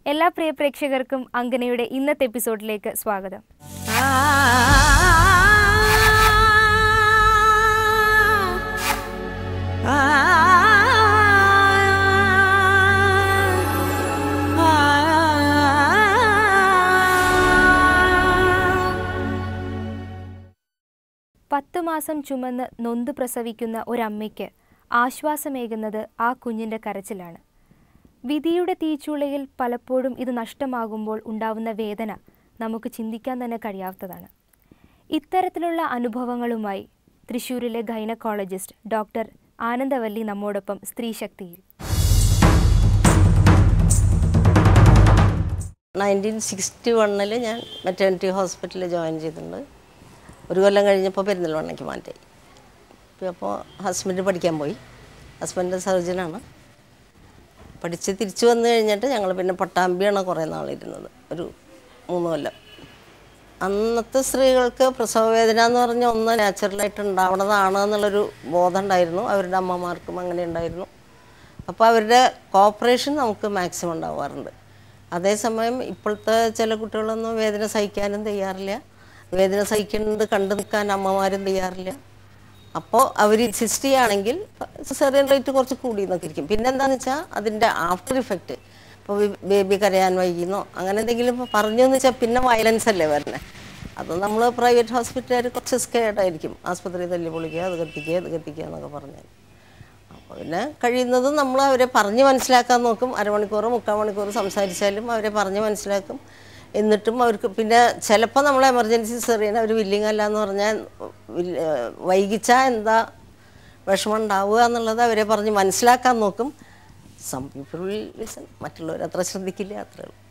എല്ലാ പ്രിയ പ്രേക്ഷകർക്കും അങ്കനയുടെ ഇന്നത്തെ എപ്പിസോഡിലേക്ക് സ്വാഗതം പത്ത് മാസം ചുമന്ന് നൊന്ത് പ്രസവിക്കുന്ന ഒരമ്മയ്ക്ക് ആശ്വാസമേകുന്നത് ആ കുഞ്ഞിൻ്റെ കരച്ചിലാണ് വിധിയുടെ തീച്ചുളയിൽ പലപ്പോഴും ഇത് നഷ്ടമാകുമ്പോൾ ഉണ്ടാവുന്ന വേദന നമുക്ക് ചിന്തിക്കാൻ തന്നെ കഴിയാത്തതാണ് ഇത്തരത്തിലുള്ള അനുഭവങ്ങളുമായി തൃശൂരിലെ ഗൈനക്കോളജിസ്റ്റ് ഡോക്ടർ ആനന്ദവല്ലി നമ്മോടൊപ്പം സ്ത്രീശക്തിയിൽ നയൻറ്റീൻ സിക്സ്റ്റി വണ്ണിൽ ഞാൻ മെറ്റേണിറ്റി ഹോസ്പിറ്റലിൽ ജോയിൻ ചെയ്തിട്ടുണ്ട് ഒരു കൊല്ലം കഴിഞ്ഞപ്പോൾ പെരിന്തൽമണ്ണയ്ക്ക് മാറ്റി അപ്പോൾ ഹസ്ബൻഡ് പഠിക്കാൻ പോയി ഹസ്ബൻഡ് സർജനാണ് പഠിച്ച് തിരിച്ചു വന്നു കഴിഞ്ഞിട്ട് ഞങ്ങൾ പിന്നെ പട്ടാമ്പിയാണ് കുറേ നാളിരുന്നത് ഒരു മൂന്ന് കൊല്ലം അന്നത്തെ സ്ത്രീകൾക്ക് പ്രസവവേദന എന്ന് പറഞ്ഞ ഒന്ന് നാച്ചുറലായിട്ട് ഉണ്ടാവണതാണ് എന്നുള്ളൊരു ബോധം ഉണ്ടായിരുന്നു അവരുടെ അമ്മമാർക്കും അങ്ങനെ ഉണ്ടായിരുന്നു അപ്പോൾ അവരുടെ കോപ്പറേഷൻ നമുക്ക് മാക്സിമം ഉണ്ടാവാറുണ്ട് അതേസമയം ഇപ്പോഴത്തെ ചില കുട്ടികളൊന്നും വേദന സഹിക്കാനും തയ്യാറില്ല വേദന സഹിക്കുന്നത് കണ്ടു നിൽക്കാൻ അമ്മമാരും തയ്യാറില്ല അപ്പോൾ അവർ ഇൻസിസ്റ്റ് ചെയ്യുകയാണെങ്കിൽ സെറിയൻ റേറ്റ് കുറച്ച് കൂടി എന്നൊക്കെ ഇരിക്കും പിന്നെ എന്താണെന്ന് വെച്ചാൽ അതിൻ്റെ ആഫ്റ്റർ ഇഫക്റ്റ് ഇപ്പോൾ ബേബി കരയാൻ വൈകിയെന്നോ അങ്ങനെ എന്തെങ്കിലും ഇപ്പോൾ പറഞ്ഞു എന്ന് വെച്ചാൽ പിന്നെ വയലൻസ് അല്ലേ വരണേ അത് നമ്മൾ പ്രൈവറ്റ് ഹോസ്പിറ്റലുകാർ കുറച്ച് സ്കേഡായിരിക്കും ആസ്പത്രി തല്ലി പൊളിക്കുക അത് കത്തിക്കുക അത് കത്തിക്കുക എന്നൊക്കെ പറഞ്ഞാൽ അപ്പോൾ പിന്നെ കഴിയുന്നതും നമ്മൾ അവരെ പറഞ്ഞ് മനസ്സിലാക്കാൻ നോക്കും അരമണിക്കൂർ മുക്കാൽ മണിക്കൂർ സംസാരിച്ചാലും അവരെ പറഞ്ഞ് മനസ്സിലാക്കും എന്നിട്ടും അവർക്ക് പിന്നെ ചിലപ്പോൾ നമ്മൾ എമർജൻസി സെറിയൻ അവർ വില്ലിങ് അല്ല എന്ന് പറഞ്ഞാൽ വൈകിച്ചാൽ എന്താ വിഷമം ഉണ്ടാവുക എന്നുള്ളത് അവരെ പറഞ്ഞ് മനസ്സിലാക്കാൻ നോക്കും സം പീപ്പിൾ ലിസൺ മറ്റുള്ളവർ അത്ര ശ്രദ്ധിക്കില്ല അത്രേ ഉള്ളൂ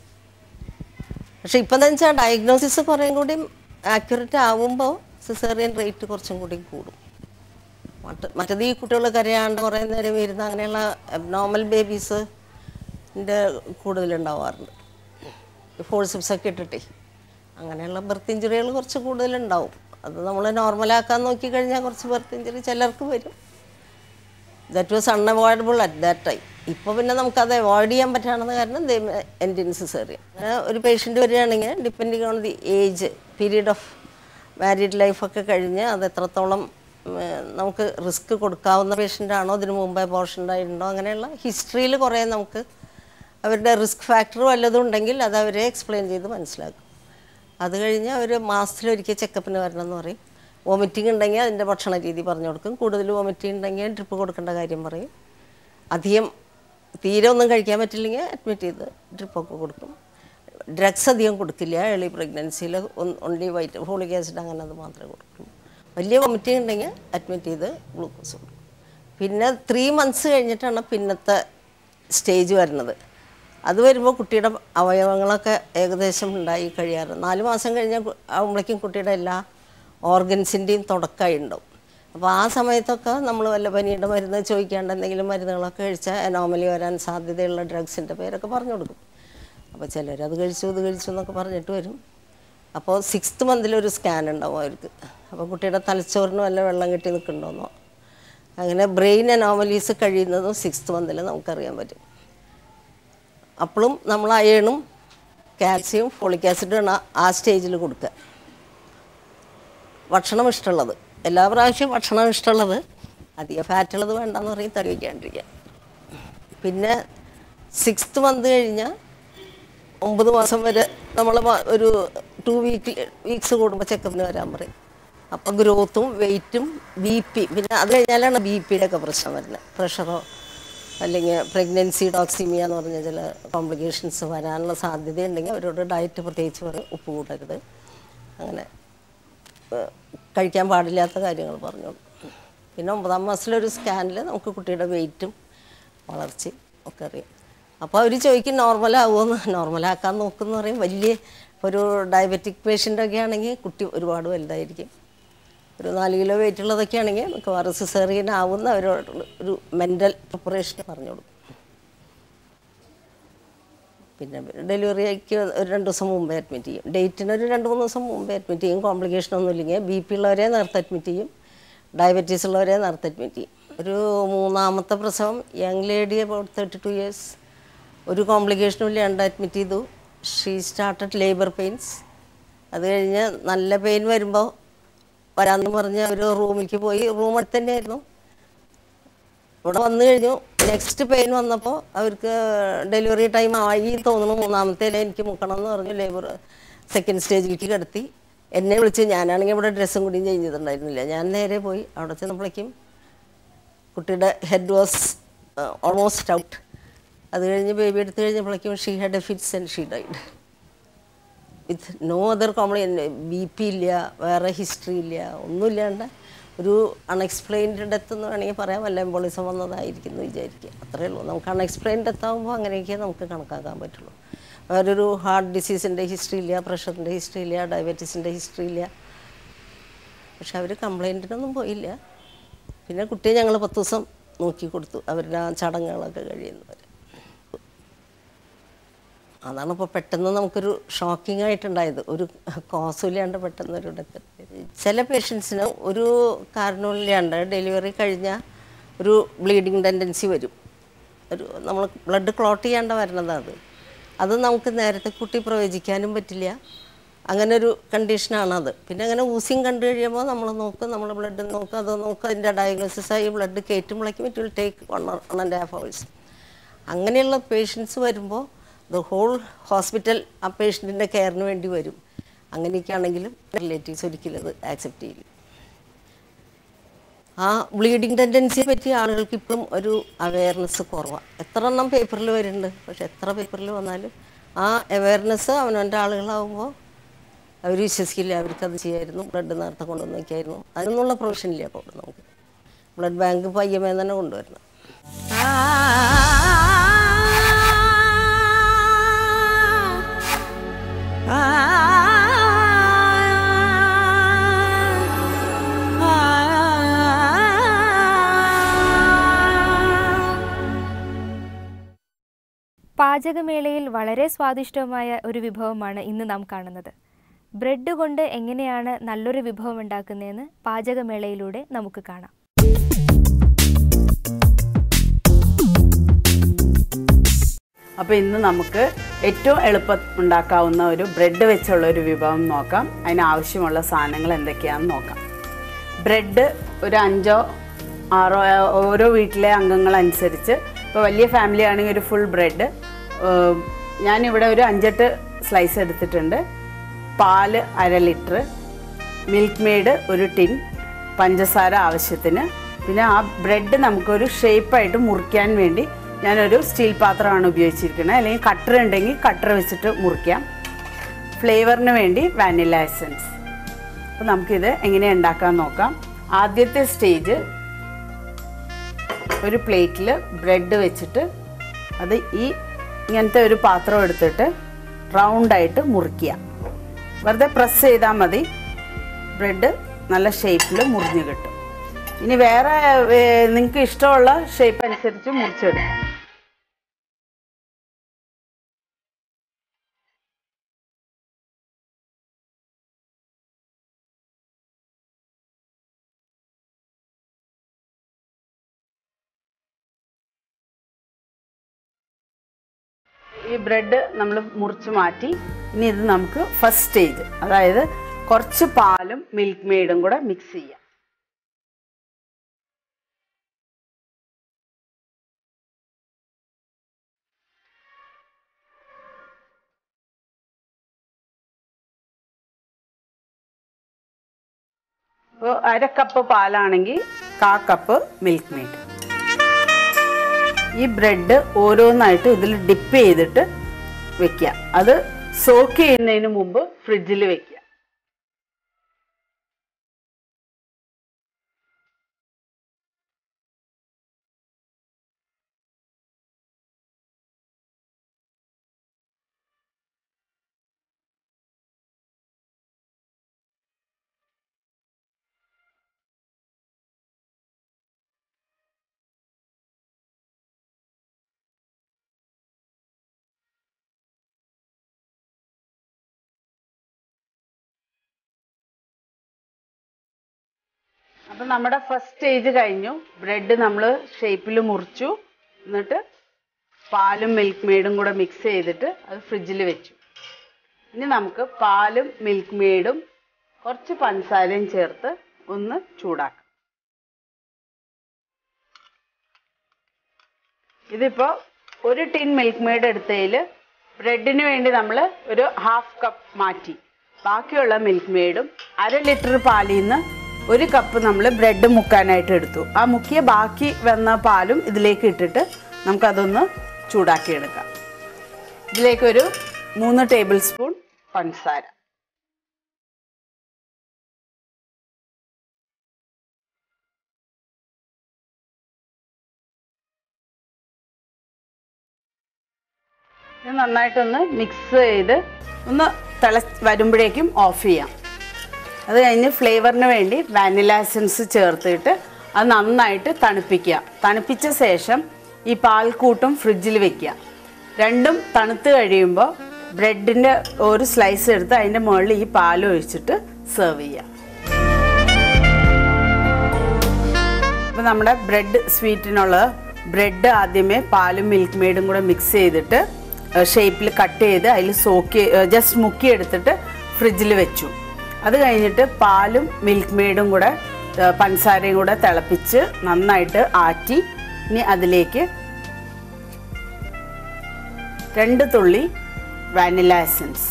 പക്ഷേ ഇപ്പം എന്താ വെച്ചാൽ ഡയഗ്നോസിസ് കുറേ കൂടി ആക്യുറേറ്റ് ആവുമ്പോൾ സിസേറിയൻ റേറ്റ് കുറച്ചും കൂടി കൂടും മറ്റ് മറ്റത് ഈ കുട്ടികൾ കരയാണ്ട് കുറേ നേരം ഇരുന്ന് അങ്ങനെയുള്ള അബ്നോർമൽ ബേബീസിൻ്റെ കൂടുതലുണ്ടാവാറുണ്ട് ഫോഴ്സിപ്സ് ഒക്കെ ഇട്ടിട്ടേ അങ്ങനെയുള്ള ബർത്ത് ഇഞ്ചുറികൾ കുറച്ച് കൂടുതലുണ്ടാവും അത് നമ്മൾ നോർമലാക്കാൻ നോക്കിക്കഴിഞ്ഞാൽ കുറച്ച് ബർത്ത് ഇഞ്ചുറി ചിലർക്ക് വരും that was unavoidable at that time ഇപ്പോൾ പിന്നെ നമുക്കത് അവോയ്ഡ് ചെയ്യാൻ പറ്റാണെന്ന് കാരണം എൻഡിൻ സിസേറിയൻ അങ്ങനെ ഒരു പേഷ്യൻ്റ് വരികയാണെങ്കിൽ depending on the age period of married ലൈഫൊക്കെ കഴിഞ്ഞ് അത് എത്രത്തോളം ഉം, നമുക്ക് റിസ്ക് കൊടുക്കാവുന്ന പേഷ്യൻ്റ് ആണോ അതിന് മുമ്പ് അബോർഷൻ ഉണ്ടായിട്ടുണ്ടോ അങ്ങനെയുള്ള ഹിസ്റ്ററിയിൽ കുറേ നമുക്ക് അവരുടെ റിസ്ക് ഫാക്ടർ വല്ലതും ഉണ്ടെങ്കിൽ അത് അവരെ എക്സ്പ്ലെയിൻ ചെയ്ത് മനസ്സിലാക്കും അത് കഴിഞ്ഞ് അവർ മാസത്തിലൊരിക്കൽ ചെക്കപ്പിന് വരണം എന്ന് പറയും വോമിറ്റിംഗ് ഉണ്ടെങ്കിൽ അതിൻ്റെ ഭക്ഷണ രീതി പറഞ്ഞു കൊടുക്കും കൂടുതൽ വോമിറ്റിംഗ് ഉണ്ടെങ്കിൽ ട്രിപ്പ് കൊടുക്കേണ്ട കാര്യം പറയും അധികം തീരെ ഒന്നും കഴിക്കാൻ പറ്റില്ലെങ്കിൽ അഡ്മിറ്റ് ചെയ്ത് ട്രിപ്പൊക്കെ കൊടുക്കും ഡ്രഗ്സ് അധികം കൊടുക്കില്ല ഏർലി പ്രഗ്നൻസിയിൽ ഓൺലി വൈറ്റ് ഫോളിക് ആസിഡ് അങ്ങനെ അത് മാത്രമേ കൊടുക്കുള്ളൂ വലിയ വോമിറ്റിംഗ് ഉണ്ടെങ്കിൽ അഡ്മിറ്റ് ചെയ്ത് ഗ്ലൂക്കോസ് കൊടുക്കും പിന്നെ ത്രീ മന്ത്സ് കഴിഞ്ഞിട്ടാണ് പിന്നത്തെ സ്റ്റേജ് വരുന്നത് അത് വരുമ്പോൾ കുട്ടിയുടെ അവയവങ്ങളൊക്കെ ഏകദേശം ഉണ്ടായി കഴിയാറ് നാല് മാസം കഴിഞ്ഞാൽ കു- ആകുമ്പോഴേക്കും കുട്ടിയുടെ എല്ലാ ഓർഗൻസിൻ്റെയും തുടക്കമായി ഉണ്ടാവും അപ്പോൾ ആ സമയത്തൊക്കെ നമ്മൾ വല്ല പനിയുടെ മരുന്ന് ചോദിക്കാണ്ട് എന്തെങ്കിലും മരുന്നുകളൊക്കെ കഴിച്ചാൽ അനോമലി വരാൻ സാധ്യതയുള്ള ഡ്രഗ്സിൻ്റെ പേരൊക്കെ പറഞ്ഞു കൊടുക്കും അപ്പോൾ ചിലർ അത് കഴിച്ചു ഇത് കഴിച്ചു എന്നൊക്കെ പറഞ്ഞിട്ട് വരും അപ്പോൾ സിക്സ്ത് മന്തിലൊരു സ്കാൻ ഉണ്ടാവും അവർക്ക് അപ്പോൾ കുട്ടിയുടെ തലച്ചോറിന് വല്ല വെള്ളം കെട്ടി നിൽക്കുന്നുണ്ടോന്നോ അങ്ങനെ ബ്രെയിൻ അനോമലീസ് കഴിയുന്നതും സിക്സ്ത് മന്തിൽ നമുക്കറിയാൻ പറ്റും അപ്പോഴും നമ്മൾ അയണും കാൽസ്യവും ഫോളിക് ആസിഡും ആ സ്റ്റേജിൽ കൊടുക്കുക ഭക്ഷണം ഇഷ്ടമുള്ളത് എല്ലാ പ്രാവശ്യവും ഭക്ഷണം ഇഷ്ടമുള്ളത് അധിക ഫാറ്റുള്ളത് വേണ്ടെന്ന് പറയും തടി വയ്ക്കാണ്ടിരിക്കുക പിന്നെ സിക്സ്ത് മന്ത് കഴിഞ്ഞാൽ ഒമ്പത് മാസം വരെ നമ്മൾ ഒരു ടു വീക്ക് വീക്സ് കൂടുമ്പോൾ ചെക്കപ്പിന് വരാൻ പറയും അപ്പോൾ ഗ്രോത്തും വെയിറ്റും ബി പി പിന്നെ അത് കഴിഞ്ഞാലാണ് ബി പിയുടെ ഒക്കെ പ്രശ്നം വരുന്നത് പ്രഷറോ അല്ലെങ്കിൽ പ്രഗ്നൻസി ഡോക്സിമിയ എന്ന് പറഞ്ഞ ചില കോംപ്ലിക്കേഷൻസ് വരാനുള്ള സാധ്യതയുണ്ടെങ്കിൽ അവരോട് ഡയറ്റ് പ്രത്യേകിച്ച് പറയും ഉപ്പ് കൂട്ടരുത് അങ്ങനെ ഏഹ്, കഴിക്കാൻ പാടില്ലാത്ത കാര്യങ്ങൾ പറഞ്ഞോളൂ പിന്നെ ഒമ്പതാം മാസത്തിലൊരു സ്കാനിൽ നമുക്ക് കുട്ടിയുടെ വെയിറ്റും വളർച്ചയും ഒക്കെ അറിയാം അപ്പോൾ അവർ ചോദിക്കും നോർമലാവുമെന്ന് നോർമലാക്കാൻ നോക്കുമെന്ന് പറയും വലിയ ഒരു ഡയബറ്റിക് പേഷ്യൻ്റൊക്കെ ആണെങ്കിൽ കുട്ടി ഒരുപാട് വലുതായിരിക്കും ഒരു നാല് കിലോ വെയിറ്റ് ഉള്ളതൊക്കെ ആണെങ്കിൽ മിക്കവാറും സിസേറിയൻ ആവുന്ന അവരോട് ഒരു മെൻ്റൽ പ്രിപ്പറേഷൻ പറഞ്ഞു കൊടുക്കും പിന്നെ ഡെലിവറിക്ക് ഒരു രണ്ട് ദിവസം മുമ്പേ അഡ്മിറ്റ് ചെയ്യും ഡേറ്റിന് ഒരു രണ്ട് മൂന്ന് ദിവസം മുമ്പേ അഡ്മിറ്റ് ചെയ്യും കോംപ്ലിക്കേഷൻ ഒന്നും ഇല്ലെങ്കിൽ ബി പി ഉള്ളവരെ നേരത്തെ അഡ്മിറ്റ് ചെയ്യും ഡയബറ്റീസ് ഉള്ളവരെ നേരത്തെ അഡ്മിറ്റ് ചെയ്യും ഒരു മൂന്നാമത്തെ പ്രസവം young lady about thirty two years ഒരു കോംപ്ലിക്കേഷനും ഇല്ലാണ്ട് അഡ്മിറ്റ് ചെയ്തു ഷീ സ്റ്റാർട്ടഡ് ലേബർ പെയിൻസ് അത് കഴിഞ്ഞ് നല്ല പെയിൻ വരുമ്പോൾ വരാമെന്ന് പറഞ്ഞ് അവർ റൂമിലേക്ക് പോയി റൂം അടുത്ത് തന്നെയായിരുന്നു ഇവിടെ വന്നു കഴിഞ്ഞു നെക്സ്റ്റ് പെയിൻ വന്നപ്പോൾ അവർക്ക് ഡെലിവറി ടൈം ആയി തോന്നുന്നു മൂന്നാമത്തേലെ എനിക്ക് മുക്കണം എന്ന് പറഞ്ഞു ലേബർ സെക്കൻഡ് സ്റ്റേജിലേക്ക് കിടത്തി എന്നെ വിളിച്ച് ഞാനാണെങ്കിൽ ഇവിടെ ഡ്രസ്സും കൂടി ചേഞ്ച് ചെയ്തിട്ടുണ്ടായിരുന്നില്ല ഞാൻ നേരെ പോയി അവിടെ ചെന്നപ്പോഴേക്കും കുട്ടിയുടെ ഹെഡ് വാസ് ഓൾമോസ്റ്റ് ഔട്ട് അത് കഴിഞ്ഞ് ബേബി എടുത്തു കഴിഞ്ഞപ്പോഴേക്കും she had a fits and she died with no other complication B P ഇല്ല വേറെ ഹിസ്റ്ററി ഇല്ല ഒന്നുമില്ലാണ്ട് ഒരു അൺഎക്സ്പ്ലെയിൻഡ് ഡെത്ത് എന്ന് വേണമെങ്കിൽ പറയാം വല്ല എംബോളിസം വന്നതായിരിക്കും എന്ന് വിചാരിക്കുക അത്രയേ ഉള്ളൂ നമുക്ക് അൺഎക്സ്പ്ലെയിൻഡ് ഡെത്ത് ആകുമ്പോൾ അങ്ങനെയൊക്കെ നമുക്ക് കണക്കാക്കാൻ പറ്റുള്ളൂ വേറൊരു ഹാർട്ട് ഡിസീസിൻ്റെ ഹിസ്റ്ററി ഇല്ല പ്രഷറിൻ്റെ ഹിസ്റ്ററി ഇല്ല ഡയബറ്റീസിൻ്റെ ഹിസ്റ്ററി ഇല്ല പക്ഷെ അവർ കംപ്ലൈൻറ്റിനൊന്നും പോയില്ല പിന്നെ കുട്ടിയെ ഞങ്ങൾ പത്ത് ദിവസം നോക്കി കൊടുത്തു അവരുടെ ആ ചടങ്ങുകളൊക്കെ കഴിയുന്നവർ അതാണ് ഇപ്പോൾ പെട്ടെന്ന് നമുക്കൊരു ഷോക്കിംഗ് ആയിട്ടുണ്ടായത് ഒരു കോസുമില്ലാണ്ട് പെട്ടെന്ന് ഒരു ഡെത്ത് ചില പേഷ്യൻസിന് ഒരു കാരണമില്ലാണ്ട് ഡെലിവറി കഴിഞ്ഞാൽ ഒരു ബ്ലീഡിങ് ടെൻഡൻസി വരും ഒരു നമ്മൾ ബ്ലഡ് ക്ലോട്ട് ചെയ്യാണ്ട് വരണതാണ് അത് അത് നമുക്ക് നേരത്തെ കുട്ടി പ്രവചിക്കാനും പറ്റില്ല അങ്ങനെ ഒരു കണ്ടീഷനാണത് പിന്നെ അങ്ങനെ ഊസിങ് കണ്ടു കഴിയുമ്പോൾ നമ്മൾ നോക്കും നമ്മൾ ബ്ലഡ് നോക്കും അത് നോക്കും അതിൻ്റെ ഡയഗ്നോസിസ് ആയി ബ്ലഡ് കയറ്റുമ്പോഴേക്കും it will take one one and half hours അങ്ങനെയുള്ള പേഷ്യൻസ് വരുമ്പോൾ ദ ഹോൾ ഹോസ്പിറ്റൽ ആ പേഷ്യൻറ്റിൻ്റെ കെയറിന് വേണ്ടി വരും അങ്ങനെയൊക്കെ ആണെങ്കിലും റിലേറ്റീവ്സ് ഒരിക്കലും അത് ആക്സെപ്റ്റ് ചെയ്യില്ല ആ ബ്ലീഡിങ് ടെൻഡൻസിയെ പറ്റി ആളുകൾക്ക് ഇപ്പം ഒരു അവയർനെസ് കുറവാണ് എത്ര എണ്ണം പേപ്പറിൽ വരുന്നുണ്ട് പക്ഷെ എത്ര പേപ്പറിൽ വന്നാലും ആ അവയർനെസ് അവനവൻ്റെ ആളുകളാവുമ്പോൾ അവർ വിശ്വസിക്കില്ല അവർക്കത് ചെയ്യായിരുന്നു ബ്ലഡ് നേരത്തെ കൊണ്ടുവന്ന് വയ്ക്കായിരുന്നു അതിനൊന്നുള്ള പ്രൊവിഷൻ ഇല്ല അപ്പോൾ ഇവിടെ നമുക്ക് ബ്ലഡ് ബാങ്ക് പയ്യമേ തന്നെ കൊണ്ടുവരണം പാചകമേളയിൽ വളരെ സ്വാദിഷ്ടമായ ഒരു വിഭവമാണ് ഇന്ന് നാം കാണുന്നത് ബ്രെഡ് കൊണ്ട് എങ്ങനെയാണ് നല്ലൊരു വിഭവം ഉണ്ടാക്കുന്നതെന്ന് പാചകമേളയിലൂടെ നമുക്ക് കാണാം അപ്പോൾ ഇന്ന് നമുക്ക് ഏറ്റവും എളുപ്പം ഉണ്ടാക്കാവുന്ന ഒരു ബ്രെഡ് വെച്ചുള്ള ഒരു വിഭവം നോക്കാം അതിനാവശ്യമുള്ള സാധനങ്ങൾ എന്തൊക്കെയാണെന്ന് നോക്കാം ബ്രെഡ് ഒരു അഞ്ചോ ആറോ ഓരോ വീട്ടിലെ അംഗങ്ങളനുസരിച്ച് ഇപ്പോൾ വലിയ ഫാമിലി ആണെങ്കിൽ ഒരു ഫുൾ ബ്രെഡ് ഞാനിവിടെ ഒരു അഞ്ചെട്ട് സ്ലൈസ് എടുത്തിട്ടുണ്ട് പാല് അര ലിറ്റർ മിൽക്ക് മെയ്ഡ് ഒരു ടിൻ പഞ്ചസാര ആവശ്യത്തിന് പിന്നെ ആ ബ്രെഡ് നമുക്കൊരു ഷേപ്പായിട്ട് മുറിക്കാൻ വേണ്ടി ഞാനൊരു സ്റ്റീൽ പാത്രമാണ് ഉപയോഗിച്ചിരിക്കുന്നത് അല്ലെങ്കിൽ കട്ടർ ഉണ്ടെങ്കിൽ കട്ടർ വെച്ചിട്ട് മുറിക്കാം ഫ്ലേവറിന് വേണ്ടി വാനില എസൻസ് അപ്പോൾ നമുക്കിത് എങ്ങനെ ഉണ്ടാക്കാൻ നോക്കാം ആദ്യത്തെ സ്റ്റേജ് ഒരു പ്ലേറ്റിൽ ബ്രെഡ് വെച്ചിട്ട് അത് ഈ ഇങ്ങനത്തെ ഒരു പാത്രം എടുത്തിട്ട് റൗണ്ടായിട്ട് മുറിക്കുക വെറുതെ പ്രസ് ചെയ്താൽ മതി ബ്രെഡ് നല്ല ഷേപ്പിൽ മുറിഞ്ഞ് കിട്ടും ഇനി വേറെ നിങ്ങൾക്ക് ഇഷ്ടമുള്ള ഷേപ്പ് അനുസരിച്ച് മുറിച്ചെടുക്കാം ഈ ബ്രെഡ് നമ്മൾ മുറിച്ച് മാറ്റി ഇനി ഇത് നമുക്ക് ഫസ്റ്റ് സ്റ്റേജ് അതായത് കുറച്ച് പാലും മിൽക്ക് മെയ്ഡും കൂടെ മിക്സ് ചെയ്യാം ഇപ്പോൾ അര കപ്പ് പാലാണെങ്കിൽ കാ കപ്പ് മിൽക്ക് മെയ്ഡ് ഈ ബ്രെഡ് ഓരോന്നായിട്ട് ഇതിൽ ഡിപ്പ് ചെയ്തിട്ട് വെക്കുക അത് സോക്ക് ചെയ്യുന്നതിന് മുമ്പ് ഫ്രിഡ്ജിൽ വെക്കുക അപ്പം നമ്മുടെ ഫസ്റ്റ് സ്റ്റേജ് കഴിഞ്ഞു ബ്രെഡ് നമ്മൾ ഷേപ്പിൽ മുറിച്ചു എന്നിട്ട് പാലും മിൽക്ക് മെയ്ഡും കൂടെ മിക്സ് ചെയ്തിട്ട് അത് ഫ്രിഡ്ജിൽ വെച്ചു ഇനി നമുക്ക് പാലും മിൽക്ക് മെയ്ഡും കുറച്ച് പഞ്ചസാരയും ചേർത്ത് ഒന്ന് ചൂടാക്കാം ഇതിപ്പോൾ ഒരു ടിൻ മിൽക്ക് മെയ്ഡ് എടുത്തതിൽ ബ്രെഡിന് വേണ്ടി നമ്മൾ ഒരു ഹാഫ് കപ്പ് മാറ്റി ബാക്കിയുള്ള മിൽക്ക് മെയ്ഡും അര ലിറ്റർ പാലിൽ നിന്ന് ഒരു കപ്പ് നമ്മൾ ബ്രെഡ് മുക്കാനായിട്ട് എടുത്തു ആ മുക്കിയ ബാക്കി വന്ന പാലും ഇതിലേക്ക് ഇട്ടിട്ട് നമുക്കതൊന്ന് ചൂടാക്കിയെടുക്കാം ഇതിലേക്കൊരു മൂന്ന് ടേബിൾ സ്പൂൺ പഞ്ചസാര ഇത് നന്നായിട്ടൊന്ന് മിക്സ് ചെയ്ത് ഒന്ന് തിള വരുമ്പോഴേക്കും ഓഫ് ചെയ്യാം അത് കഴിഞ്ഞ് ഫ്ലേവറിന് വേണ്ടി വാനില എസൻസ് ചേർത്തിട്ട് അത് നന്നായിട്ട് തണുപ്പിക്കുക തണുപ്പിച്ച ശേഷം ഈ പാൽക്കൂട്ടും ഫ്രിഡ്ജിൽ വെക്കുക രണ്ടും തണുത്ത് കഴിയുമ്പോൾ ബ്രെഡിൻ്റെ ഒരു സ്ലൈസ് എടുത്ത് അതിൻ്റെ മുകളിൽ ഈ പാൽ ഒഴിച്ചിട്ട് സെർവ് ചെയ്യുക അപ്പോൾ നമ്മുടെ ബ്രെഡ് സ്വീറ്റിനുള്ള ബ്രെഡ് ആദ്യമേ പാലും മിൽക്ക് മെയ്ഡും കൂടെ മിക്സ് ചെയ്തിട്ട് ഷേപ്പിൽ കട്ട് ചെയ്ത് അതിൽ സോക്കി ജസ്റ്റ് മുക്കി എടുത്തിട്ട് ഫ്രിഡ്ജിൽ വെച്ചു അത് കഴിഞ്ഞിട്ട് പാലും മിൽക്ക് മെയ്ഡും കൂടെ ഏ, പഞ്ചസാരയും കൂടെ തിളപ്പിച്ച് നന്നായിട്ട് ആറ്റി ഇനി അതിലേക്ക് രണ്ട് തുള്ളി വാനില എസൻസ്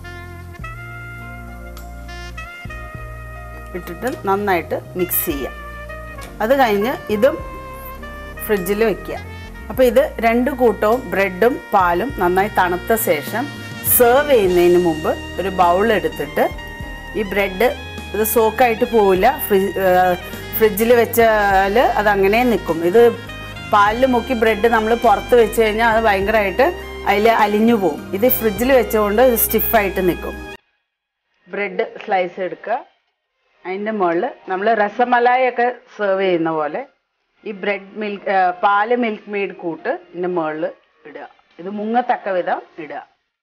ഇട്ടിട്ട് നന്നായിട്ട് മിക്സ് ചെയ്യുക അത് കഴിഞ്ഞ് ഇതും ഫ്രിഡ്ജിൽ വെക്കുക അപ്പോൾ ഇത് രണ്ട് കൂട്ടവും ബ്രെഡും പാലും നന്നായി തണുത്ത ശേഷം സെർവ് ചെയ്യുന്നതിന് മുമ്പ് ഒരു ബൗൾ എടുത്തിട്ട് ഈ ബ്രെഡ് ഇത് സോക്കായിട്ട് പോവില്ല ഫ്രിഡ്ജ് ഫ്രിഡ്ജിൽ വെച്ചാൽ അത് അങ്ങനെ നിൽക്കും ഇത് പാലിൽ മുക്കി ബ്രെഡ് നമ്മൾ പുറത്ത് വെച്ച് കഴിഞ്ഞാൽ അത് ഭയങ്കരമായിട്ട് അതിൽ അലിഞ്ഞു പോകും ഇത് ഫ്രിഡ്ജിൽ വെച്ചുകൊണ്ട് ഇത് സ്റ്റിഫായിട്ട് നിൽക്കും ബ്രെഡ് സ്ലൈസ് എടുക്കുക അതിൻ്റെ മുകളിൽ നമ്മൾ രസമലായി ഒക്കെ സെർവ് ചെയ്യുന്ന പോലെ ഈ ബ്രെഡ് മിൽക്ക് പാല് മിൽക്ക് മെയ്ഡ് കൂട്ട് ഇതിൻ്റെ മുകളിൽ ഇടുക ഇത് മുങ്ങത്തക്ക വിധം ഇടുക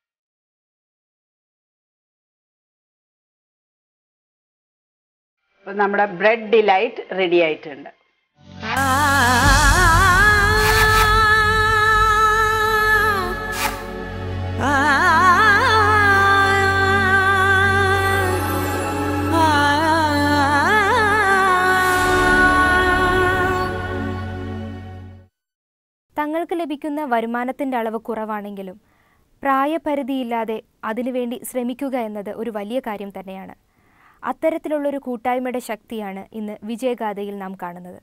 അപ്പം നമ്മുടെ ബ്രെഡ് ഡിലൈറ്റ് റെഡി ആയിട്ടുണ്ട് തങ്ങൾക്ക് ലഭിക്കുന്ന വരുമാനത്തിൻ്റെ അളവ് കുറവാണെങ്കിലും പ്രായപരിധിയില്ലാതെ അതിനുവേണ്ടി ശ്രമിക്കുക എന്നത് ഒരു വലിയ കാര്യം തന്നെയാണ് അത്തരത്തിലുള്ളൊരു കൂട്ടായ്മയുടെ ശക്തിയാണ് ഇന്ന് വിജയഗാഥയിൽ നാം കാണുന്നത്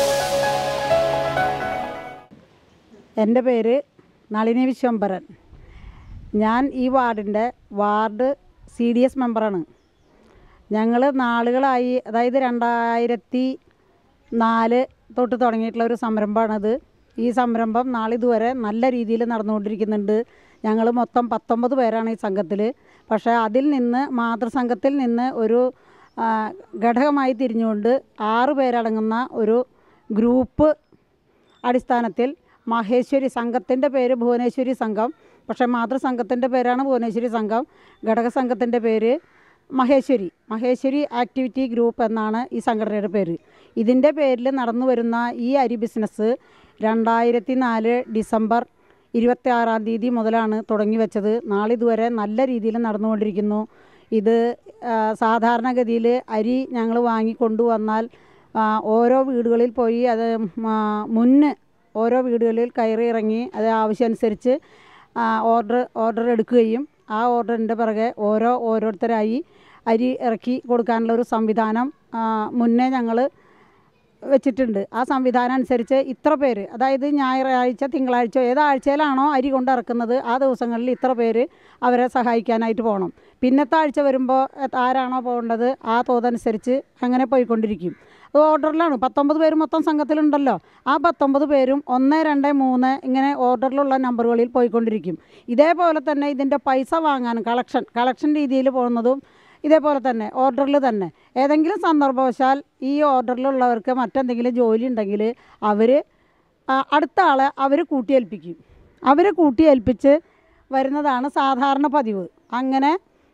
എൻ്റെ പേര് നളിനി വിശ്വംഭരൻ ഞാൻ ഈ വാർഡിൻ്റെ വാർഡ് സി ഡി എസ് മെമ്പറാണ് ഞങ്ങൾ നാളുകളായി അതായത് രണ്ടായിരത്തി നാല് തൊട്ട് തുടങ്ങിയിട്ടുള്ള ഒരു സംരംഭമാണിത് ഈ സംരംഭം നാളിതുവരെ നല്ല രീതിയിൽ നടന്നുകൊണ്ടിരിക്കുന്നുണ്ട് ഞങ്ങൾ മൊത്തം പത്തൊമ്പത് പേരാണ് ഈ സംഘത്തിൽ പക്ഷേ അതിൽ നിന്ന് മാതൃസംഘത്തിൽ നിന്ന് ഒരു ആ, ഘടകമായി തിരിഞ്ഞുകൊണ്ട് ആറ് പേരടങ്ങുന്ന ഒരു ഗ്രൂപ്പ് അടിസ്ഥാനത്തിൽ മഹേശ്വരി സംഘത്തിൻ്റെ പേര് ഭുവനേശ്വരി സംഘം പക്ഷേ മാതൃസംഘത്തിൻ്റെ പേരാണ് ഭുവനേശ്വരി സംഘം ഘടക സംഘത്തിൻ്റെ പേര് മഹേശ്വരി മഹേശ്വരി ആക്ടിവിറ്റി ഗ്രൂപ്പ് എന്നാണ് ഈ സംഘടനയുടെ പേര് ഇതിൻ്റെ പേരിൽ നടന്നു വരുന്ന ഈ അരി ബിസിനസ് രണ്ടായിരത്തി നാല് ഡിസംബർ ഇരുപത്തി ആറാം തീയതി മുതലാണ് തുടങ്ങി വെച്ചത് നാളിതുവരെ നല്ല രീതിയിൽ നടന്നുകൊണ്ടിരിക്കുന്നു ഇത് ആ, സാധാരണഗതിയിൽ അരി ഞങ്ങൾ വാങ്ങിക്കൊണ്ടുവന്നാൽ ആ, ഓരോ വീടുകളിൽ പോയി അത് ആ, മുന്ന് ഓരോ വീടുകളിൽ കയറി ഇറങ്ങി അത് ആവശ്യമനുസരിച്ച് ഓർഡർ ഓർഡർ എടുക്കുകയും ആ ഓർഡറിൻ്റെ പിറകെ ഓരോ ഓരോരുത്തരായി അരി ഇറക്കി കൊടുക്കാനുള്ള ഒരു സംവിധാനം ആ, മുന്നേ ഞങ്ങൾ വെച്ചിട്ടുണ്ട് ആ സംവിധാനം അനുസരിച്ച് ഇത്ര പേര് അതായത് ഞായറാഴ്ച തിങ്കളാഴ്ച ഏത് ആഴ്ചയിലാണോ അരി കൊണ്ട് ഇറക്കുന്നത് ആ ദിവസങ്ങളിൽ ഇത്ര പേര് അവരെ സഹായിക്കാനായിട്ട് പോകണം പിന്നത്തെ ആഴ്ച വരുമ്പോൾ ആരാണോ പോകേണ്ടത് ആ തോതനുസരിച്ച് അങ്ങനെ പോയിക്കൊണ്ടിരിക്കും അത് ഓർഡറിലാണ് പത്തൊമ്പത് പേര് മൊത്തം സംഘത്തിലുണ്ടല്ലോ ആ പത്തൊമ്പത് പേരും ഒന്ന് രണ്ട് മൂന്ന് ഇങ്ങനെ ഓർഡറിലുള്ള നമ്പറുകളിൽ പോയിക്കൊണ്ടിരിക്കും ഇതേപോലെ തന്നെ ഇതിൻ്റെ പൈസ വാങ്ങാനും കളക്ഷൻ കളക്ഷൻ രീതിയിൽ പോകുന്നതും ഇതേപോലെ തന്നെ ഓർഡറിൽ തന്നെ ഏതെങ്കിലും സന്ദർഭവശാൽ ഈ ഓർഡറിലുള്ളവർക്ക് മറ്റെന്തെങ്കിലും ജോലി ഉണ്ടെങ്കിൽ അവർ അടുത്ത ആളെ അവർ കൂട്ടിയേൽപ്പിക്കും അവർ കൂട്ടിയേൽപ്പിച്ച് വരുന്നതാണ് സാധാരണ പതിവ് അങ്ങനെ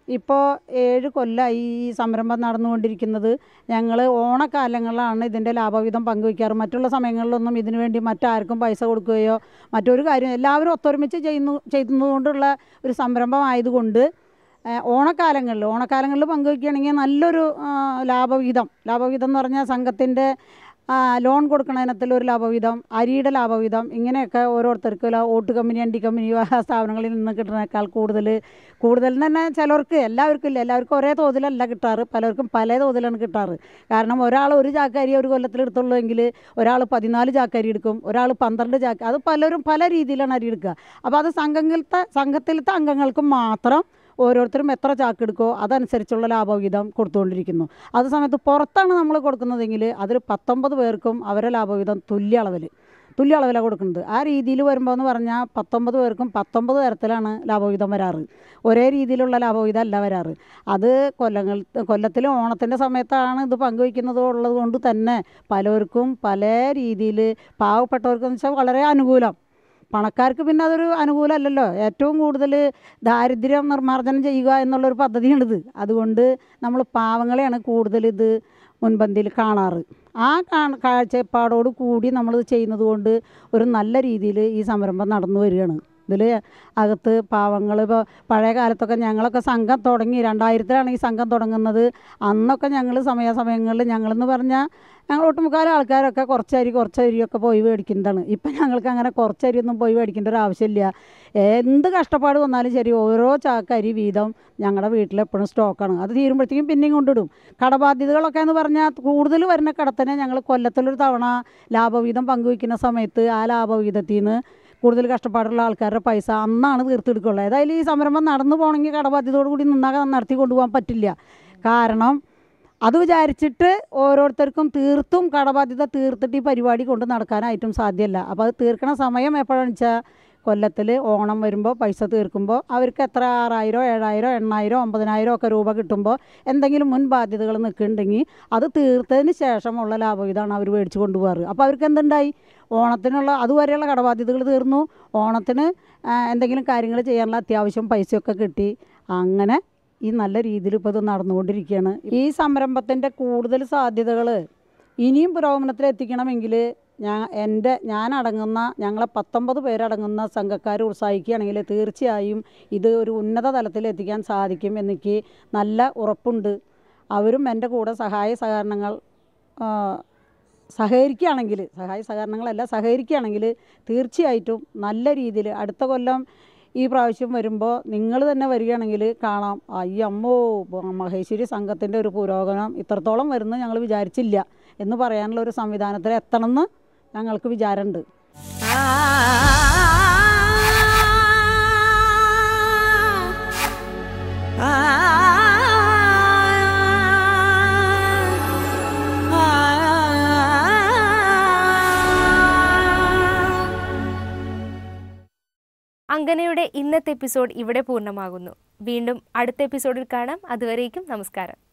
ഇപ്പോൾ ഏഴ് കൊല്ലമായി ഈ സംരംഭം നടന്നുകൊണ്ടിരിക്കുന്നത് ഞങ്ങൾ ഓണക്കാലങ്ങളിലാണ് ഇതിൻ്റെ ലാഭവിധം പങ്കുവയ്ക്കാറ് മറ്റുള്ള സമയങ്ങളിലൊന്നും ഇതിനു വേണ്ടി മറ്റാർക്കും പൈസ കൊടുക്കുകയോ മറ്റൊരു കാര്യം എല്ലാവരും ഒത്തൊരുമിച്ച് ചെയ്യുന്നു ചെയ്യുന്നതുകൊണ്ടുള്ള ഒരു സംരംഭം ആയതുകൊണ്ട് ഏഹ് ഓണക്കാലങ്ങളിൽ ഓണക്കാലങ്ങളിൽ പങ്കുവയ്ക്കുകയാണെങ്കിൽ നല്ലൊരു ആ, ലാഭവിഹിതം ലാഭവിഹിതം എന്ന് പറഞ്ഞാൽ സംഘത്തിൻ്റെ ആ, ലോൺ കൊടുക്കണതിനത്തിൽ ഒരു ലാഭവിഹിതം അരിയുടെ ലാഭവിഹിതം ഇങ്ങനെയൊക്കെ ഓരോരുത്തർക്ക് ല- ഓട്ട് കമ്പനി അണ്ടി കമ്പനി വക സ്ഥാപനങ്ങളിൽ നിന്ന് കിട്ടുന്നതിനേക്കാൾ കൂടുതൽ കൂടുതൽ തന്നെ ചിലർക്ക് എല്ലാവർക്കും ഇല്ല എല്ലാവർക്കും ഒരേ തോതിലല്ല കിട്ടാറ് പലർക്കും പല തോതിലാണ് കിട്ടാറ് കാരണം ഒരാൾ ഒരു ചാക്കരി ഒരു കൊല്ലത്തിൽ എടുത്തുള്ളൂ എങ്കിൽ ഒരാൾ പതിനാല് ചാക്കരി എടുക്കും ഒരാൾ പന്ത്രണ്ട് ചാക്ക അത് പലരും പല രീതിയിലാണ് അരി എടുക്കുക അപ്പോൾ അത് സംഘങ്ങളിലത്തെ സംഘത്തിലത്തെ അംഗങ്ങൾക്ക് മാത്രം ഓരോരുത്തരും എത്ര ചാക്ക് എടുക്കോ അതനുസരിച്ചുള്ള ലാഭവിഹിതം കൊടുത്തുകൊണ്ടിരിക്കുന്നു അത് സമയത്ത് പുറത്താണ് നമ്മൾ കൊടുക്കുന്നതെങ്കിൽ അതിൽ പത്തൊമ്പത് പേർക്കും അവരെ ലാഭവിഹിതം തുല്യ അളവിൽ തുല്യ അളവിലാണ് കൊടുക്കുന്നത് ആ രീതിയിൽ വരുമ്പോൾ എന്ന് പറഞ്ഞാൽ പത്തൊമ്പത് പേർക്കും പത്തൊമ്പത് തരത്തിലാണ് ലാഭവിഹിതം വരാറ് ഒരേ രീതിയിലുള്ള ലാഭവിഹിതം അല്ല വരാറ് അത് കൊല്ലങ്ങൾ കൊല്ലത്തിൽ ഓണത്തിൻ്റെ സമയത്താണ് ഇത് പങ്കുവയ്ക്കുന്നത് ഉള്ളത് കൊണ്ട് തന്നെ പലർക്കും പല രീതിയിൽ പാവപ്പെട്ടവർക്കെന്ന് വെച്ചാൽ വളരെ അനുകൂലം പണക്കാർക്ക് പിന്നെ അതൊരു അനുകൂലമല്ലല്ലോ ഏറ്റവും കൂടുതൽ ദാരിദ്ര്യം നിർമ്മാർജ്ജനം ചെയ്യുക എന്നുള്ളൊരു പദ്ധതിയാണിത് അതുകൊണ്ട് നമ്മൾ പാവങ്ങളെയാണ് കൂടുതൽ ഇത് മുൻപന്തിയിൽ കാണാറ് ആ കാ കാഴ്ചപ്പാടോട് കൂടി നമ്മളിത് ചെയ്യുന്നത് കൊണ്ട് ഒരു നല്ല രീതിയിൽ ഈ സംരംഭം നടന്നു വരികയാണ് ഇതിൽ അകത്ത് പാവങ്ങൾ ഇപ്പോൾ പഴയ കാലത്തൊക്കെ ഞങ്ങളൊക്കെ സംഘം തുടങ്ങി രണ്ടായിരത്തിലാണ് ഈ സംഘം തുടങ്ങുന്നത് അന്നൊക്കെ ഞങ്ങൾ സമയാസമയങ്ങളിൽ ഞങ്ങളെന്ന് പറഞ്ഞാൽ ഞങ്ങൾ ഒട്ടുമുക്കാലും ആൾക്കാരൊക്കെ കുറച്ചരി കുറച്ചരിയൊക്കെ പോയി മേടിക്കുന്നതാണ് ഇപ്പം ഞങ്ങൾക്ക് അങ്ങനെ കുറച്ചരിയൊന്നും പോയി മേടിക്കേണ്ട ഒരു ആവശ്യമില്ല എന്ത് കഷ്ടപ്പാട് വന്നാലും ശരി ഓരോ ചാക്ക് അരി വീതം ഞങ്ങളുടെ വീട്ടിൽ എപ്പോഴും സ്റ്റോക്കാണ് അത് തീരുമ്പോഴത്തേക്കും പിന്നെയും കൊണ്ടിടും കടബാധ്യതകളൊക്കെ എന്ന് പറഞ്ഞാൽ കൂടുതൽ വരുന്ന കടത്തിനെ ഞങ്ങൾ കൊല്ലത്തിലൊരു തവണ ലാഭവിഹിതം പങ്കുവയ്ക്കുന്ന സമയത്ത് ആ ലാഭവിഹിതത്തിൽ നിന്ന് കൂടുതൽ കഷ്ടപ്പാടുള്ള ആൾക്കാരുടെ പൈസ അന്നാണ് തീർത്തെടുക്കുള്ളൂ ഏതായാലും ഈ സംരംഭം നടന്നു പോകണമെങ്കിൽ കടബാധ്യതയോട് കൂടി നിന്നാൽ നടത്തി കൊണ്ടുപോകാൻ പറ്റില്ല കാരണം അത് വിചാരിച്ചിട്ട് ഓരോരുത്തർക്കും തീർത്തും കടബാധ്യത തീർത്തിട്ട് ഈ പരിപാടി കൊണ്ട് നടക്കാനായിട്ടും സാധ്യമല്ല അപ്പോൾ അത് തീർക്കണ സമയം എപ്പോഴാണെന്ന് വെച്ചാൽ കൊല്ലത്തിൽ ഓണം വരുമ്പോൾ പൈസ തീർക്കുമ്പോൾ അവർക്ക് എത്ര ആറായിരോ ഏഴായിരോ എണ്ണായിരോ ഒമ്പതിനായിരോ ഒക്കെ രൂപ കിട്ടുമ്പോൾ എന്തെങ്കിലും മുൻ ബാധ്യതകൾ നിൽക്കുന്നുണ്ടെങ്കിൽ അത് തീർത്തതിന് ശേഷമുള്ള ലാഭവിധമാണ് അവർ മേടിച്ച് കൊണ്ടുപോകാറ് അപ്പോൾ അവർക്ക് എന്തുണ്ടായി ഓണത്തിനുള്ള അതുവരെയുള്ള കടബാധ്യതകൾ തീർന്നു ഓണത്തിന് ആ, എന്തെങ്കിലും കാര്യങ്ങൾ ചെയ്യാനുള്ള അത്യാവശ്യം പൈസയൊക്കെ കിട്ടി അങ്ങനെ ഈ നല്ല രീതിയിൽ ഇപ്പോൾ ഇത് നടന്നുകൊണ്ടിരിക്കുകയാണ് ഈ സംരംഭത്തിൻ്റെ കൂടുതൽ സാധ്യതകൾ ഇനിയും പുരോഗമനത്തിൽ എത്തിക്കണമെങ്കിൽ ഞാൻ എൻ്റെ ഞാനടങ്ങുന്ന ഞങ്ങളെ പത്തൊമ്പത് പേരടങ്ങുന്ന സംഘക്കാർ ഉത്സാഹിക്കുകയാണെങ്കിൽ തീർച്ചയായും ഇത് ഒരു ഉന്നത തലത്തിൽ എത്തിക്കാൻ സാധിക്കും എനിക്ക് നല്ല ഉറപ്പുണ്ട് അവരും എൻ്റെ കൂടെ സഹായ സഹകരണങ്ങൾ ആ, സഹകരിക്കുകയാണെങ്കിൽ സഹായ സഹകരണങ്ങളല്ല സഹകരിക്കുകയാണെങ്കിൽ തീർച്ചയായിട്ടും നല്ല രീതിയിൽ അടുത്ത കൊല്ലം ഈ പ്രാവശ്യം വരുമ്പോൾ നിങ്ങൾ തന്നെ വരികയാണെങ്കിൽ കാണാം അയ്യമ്മോ മഹേശ്വരി സംഘത്തിൻ്റെ ഒരു പുരോഗമനം ഇത്രത്തോളം വരുന്നത് ഞങ്ങൾ വിചാരിച്ചില്ല എന്ന് പറയാനുള്ള ഒരു സംവിധാനത്തിൽ എത്തണമെന്ന് ഞങ്ങൾക്ക് വിചാരമുണ്ട് അങ്കനയുടെ ഇന്നത്തെ എപ്പിസോഡ് ഇവിടെ പൂർണ്ണമാകുന്നു വീണ്ടും അടുത്ത എപ്പിസോഡിൽ കാണാം അതുവരേക്കും നമസ്കാരം